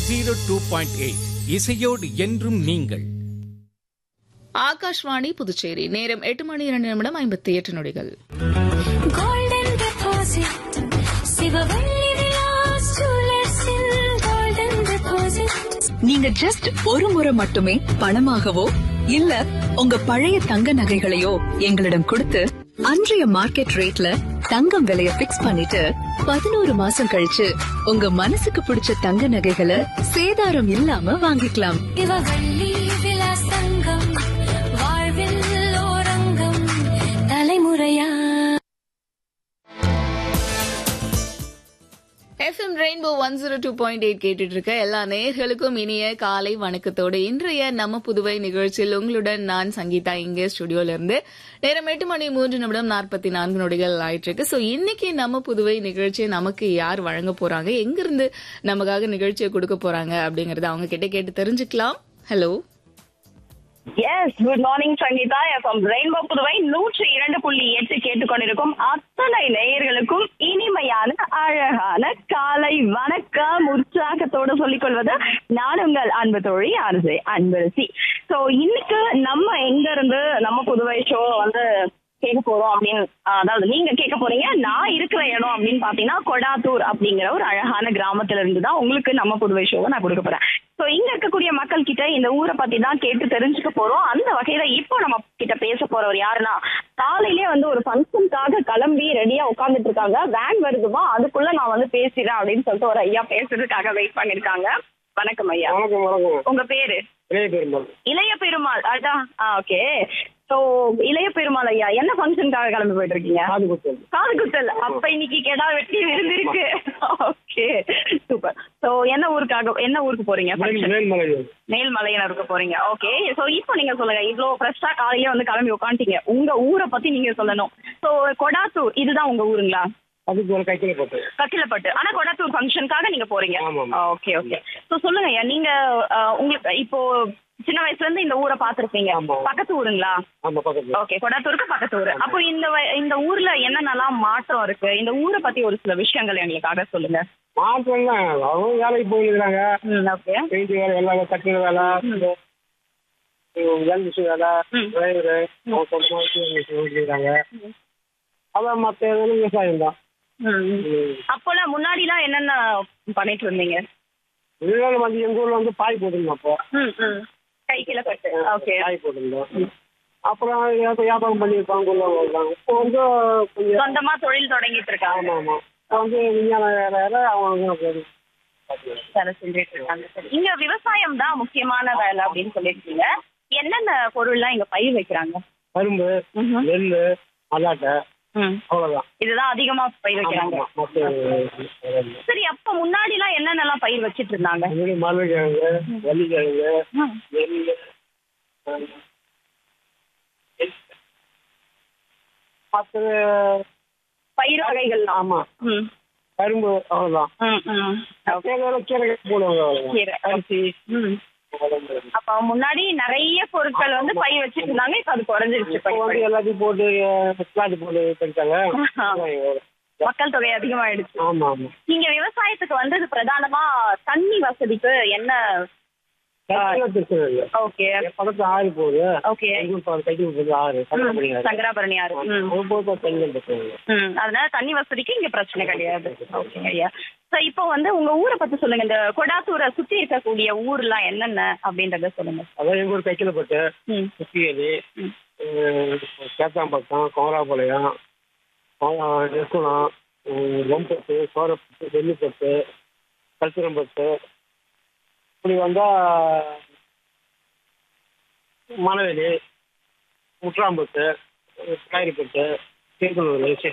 Zero two point eight இசையோடு என்றும் நீங்கள் ஆகாஷ்வாணி புதுச்சேரி நேரம் எட்டு மணி இரண்டு நிமிடம் ஐம்பத்தி எட்டு நொடிகள் கோல்டன் டெபாசிட் சிவவள்ளி விலாஸ் ஜுவல்லர்ஸில் கோல்டன் டெபாசிட் நீங்க ஜஸ்ட் ஒரு முறை மட்டுமே பணமாகவோ இல்ல உங்க பழைய தங்க நகைகளையோ எங்களிடம் கொடுத்து அன்றைய மார்க்கெட் ரேட்ல தங்கம் விலைய பிக்ஸ் பண்ணிட்டு பதினோரு மாசம் கழிச்சு உங்க மனசுக்கு பிடிச்ச தங்க நகைகளை சேதாரம் இல்லாம வாங்கிக்கலாம் சிவவள்ளி விலாஸ் தங்கம் வாழ்வில் ஓரங்கம் தலைமுறையா FM Rainbow one zero two point eight கேட்டுட்டு இருக்க எல்லா நேயர்களுக்கும் இனிய காலை வணக்கத்தோடு இன்றைய நம்ம புதுவை நிகழ்ச்சியில் உங்களுடன் நான் சங்கீதா இங்கே ஸ்டுடியோல இருந்து நேரம் எட்டு மணி மூன்று நிமிடம் நாற்பத்தி நான்கு நொடிகள் ஆயிட்டு இருக்கு ஸோ இன்னைக்கு நம்ம புதுவை நிகழ்ச்சியை நமக்கு யார் வழங்க போறாங்க எங்கிருந்து நமக்காக நிகழ்ச்சியை கொடுக்க போறாங்க அப்படிங்கறத அவங்க கிட்ட கேட்டு தெரிஞ்சுக்கலாம் hello yes good morning Sangeetha FM Rainbow Puduvai நூற்றி இரண்டு புள்ளி எட்டு கேட்டுக்கொண்டிருக்கும் அத்தனை நேயர்களுக்கும் இனிமையான அழகான காலை வணக்கம் உற்சாகத்தோட சொல்லிக் கொள்வது நான் உங்கள் அன்பு தோழி அரிசி அன்பரசி சோ இன்னைக்கு நம்ம எங்க இருந்து நம்ம புதுவை ஷோ வந்து கேட்க போறோம் அப்படின்னு ஆஹ், அதாவது நீங்க கேட்க போறீங்க நான் இருக்கிற இடம் அப்படின்னு பாத்தீங்கன்னா கொடாத்தூர் அப்படிங்கிற ஒரு அழகான கிராமத்துல இருந்து தான் உங்களுக்கு நம்ம புதுவை ஷோவை நான் கொடுக்க போறேன் சோ இங்க இருக்கக்கூடிய மக்கள் கிட்ட இந்த ஊரை பத்தி தான் கேட்டு தெரிஞ்சுக்க போறோம் அந்த வகையில இப்போ நம்ம கிட்ட பேச போறவர் யாருன்னா காலையிலே வந்து ஒரு ஃபங்க்ஷனுக்காக கிளம்பி ரெடியா உட்கார்ந்துட்டு இருக்காங்க வேன் வருதுமா அதுக்குள்ள நான் வந்து பேசிடுறேன் அப்படின்னு சொல்லிட்டு ஒரு ஐயா பேசுறதுக்காக வெயிட் பண்ணிருக்காங்க வணக்கம் ஐயா வணக்கம் வணக்கம் உங்க பேரு இளைய பெருமாள் இளைய பெருமாள் அதான் ஓகே சோ இளைய பெருமாள் ஐயா என்ன ஃபங்க்ஷனுக்காக கிளம்பி போயிட்டு இருக்கீங்க காது குத்தல் காது குத்தல் அப்ப இன்னைக்கு கெடா வெட்டி விருந்து இருக்கு ஓகே சூப்பர் சோ என்ன ஊருக்காக என்ன ஊருக்கு போறீங்க மேல் function? மேல்மலை மேல்மலையனருக்கு போறீங்க ஓகே சோ இப்போ நீங்க சொல்லுங்க இவ்ளோ ஃப்ரெஷ்ஷா காலையில வந்து கிளம்பி உட்காந்துட்டீங்க உங்க ஊரை பத்தி நீங்க சொல்லணும் சோ கொடாத்தூர் இதுதான் உங்க ஊருங்களா அதுக்கு ஒரு கைக்கில போட்டு கட்டிலப்பட்டு ஆனா கொடாத்தூர் ஃபங்க்ஷனுக்காக நீங்க போறீங்க ஆமாம். ஓகே ஓகே சோ சொல்லுங்க ஐயா நீங்க அஹ், உங்களுக்கு இப்போ சின்ன வயசுல இருந்து இந்த ஊரை பாத்திருப்பீங்க ஆமா. பக்கத்து ஊருங்களா ஆமா பக்கத்துல ஓகே கொடாத்தூருக்கு பக்கத்து ஊரு அப்போ இந்த வ- இந்த ஊர்ல என்னென்னலாம் மாற்றம் இருக்கு இந்த ஊரை பத்தி ஒரு சில விஷயங்கள் எங்களுக்காக சொல்லுங்க மாற்றம் தான் அவங்க வேலைக்கு போயிருக்கிறாங்க ஓகே பெயிண்ட் வேலை எல்லாமே கட்டிட வேலை எல்மிஷன் வேலை ம். டிரைவரு அவங்க சொந்தமாக வச்சுருக்காங்க அதான் மற்ற எதுவும் விவசாயம் தான் அப்போலாம் முன்னாடிலாம் என்னென்ன பண்ணிட்டு இருந்தீங்க விவசாயம் வந்து எங்க ஊர்ல வந்து பாய் போட்டிருந்தோம் அப்போ கைக்கில பட்டு ஓகே பாய் போட்டிருந்தோம் அப்புறம் ஏதோ வியாபாரம் பண்ணியிருப்பாங்க ஊர்ல வருவாங்க இப்போ வந்து கொஞ்சம் சொந்தமா தொழில் தொடங்கிட்டு இருக்காங்க ஆமா ஆமா இப்போ வந்து விஞ்ஞான வேலை வேலை அவங்க வந்து வேலை செஞ்சுட்டு இருக்காங்க சரி இங்க விவசாயம் தான் முக்கியமான வேலை அப்படின்னு சொல்லியிருக்கீங்க என்னென்ன பொருள்லாம் இங்க பயிர் வைக்கிறாங்க கரும்பு ம்ஹும். நெல் மல்லாட்டை அவ்வளவுதான் இதுதான் அதிகமா பயிர் வைக்கிறாங்க ஆமா, ஆமா. மத்த வேற இல்ல. சரி அப்ப முன்னாடி எல்லாம் என்னென்னலாம் பயிர் வச்சிட்டு இருந்தாங்க முன்னாடி மரக்கிழங்கு வள்ளிக்கிழங்கு நெல் மற்ற பயிர் வகைகள்லாம் ஆமா ம். கரும்பு அவ்வளவுதான் ம், ம். Okay. தேவையான கீரை போடுவாங்க அவ்வளவுதான். கீரை. அரிசி ம். அவ்வளவுதான். அப்ப முன்னாடி நிறைய பொருட்கள் வந்து பயிர் வச்சிட்டு இருந்தாங்க இப்ப அது குறைஞ்சிருச்சு இப்போ வந்து எல்லாத்தையும் போட்டு பிளாட் போட்டு பண்ணிட்டாங்க மக்கள் தொகை அதிகமாயிடுச்சு ஆமா ஆமா நீங்க விவசாயத்துக்கு வந்து இது பிரதானமா தண்ணி வசதிக்கு என்ன தண்ணியில பிரச்சனை இல்லை ஓகே பக்கத்துல ஆறு போகுது ஓகே எங்க ஊர் பக்கம் கைக்கு போகுது ஆறு சங்கரமணி ஆறு சங்கராபரணி ஆறு ம். அது போக தண்ணி பிரச்சனை இல்லை ம், அதனால தண்ணி வசதிக்கு இங்க பிரச்சனை கிடையாது ஓகே ஐயா சோ இப்போ வந்து உங்க ஊரை பத்தி சொல்லுங்க இந்த கொடாத்தூரை சுத்தி இருக்கக்கூடிய ஊர்லாம் என்னென்ன அப்படின்றத சொல்லுங்க அதான் எங்க ஊர் கைக்கில போட்டு ம் சுத்தியலி ம். கேத்தாம்பக்கம் கோமராபாளையம் நெற்குளம் ரொம்பத்து சோரப்பட்டு வெள்ளிப்பட்டு கல்சுரம்பட்டு இப்படி வந்தா மணவெளி முட்ராம்பட்டு காய்கறிப்பட்டு திருக்கனூர்